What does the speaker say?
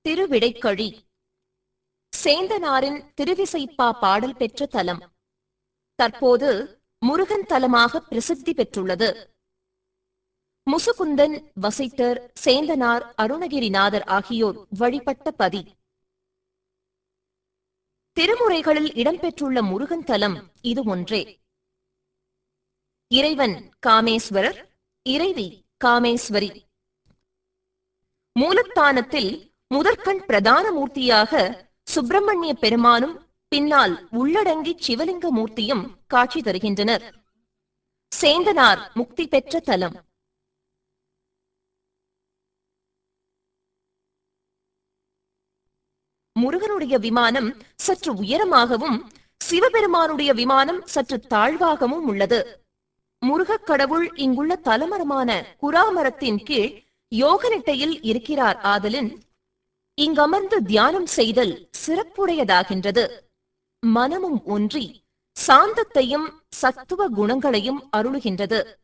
திருவிடைக்கழி சேந்தனாரின் திருவிசைப்பா பாடல் பெற்ற தலம் தற்போது முருகன் தலமாக பிரசித்தி பெற்றுள்ளது முசுகுந்தன் வசிட்டர் சேந்தனார் அருணகிரிநாதர் ஆகியோர் வழிபட்ட பதி திருமுறைகளில் இடம்பெற்றுள்ள முருகன் தலம் இது ஒன்றே இறைவன் காமேஸ்வரர் இறைவி காமேஸ்வரி மூலத்தானத்தில் முதற்கண் பிரதான மூர்த்தியாக சுப்பிரமணிய பெருமானும் பின்னால் உள்ளடங்கி சிவலிங்க மூர்த்தியும் காட்சி தருகின்றனர் சேந்தனார் முக்தி பெற்ற தலம் முருகனுடைய விமானம் சற்று உயரமாகவும் சிவபெருமானுடைய விமானம் சற்று தாழ்வாகவும் உள்ளது முருகக் கடவுள் இங்குள்ள தலமரமான குராமரத்தின் கீழ் யோக நிட்டையில் இருக்கிறார் ஆதலின் இங்கமர்ந்து தியானம் செய்தல் சிறப்புடையதாகின்றது மனமும் ஒன்றி சாந்தத்தையும் சத்துவ குணங்களையும் அருளுகின்றது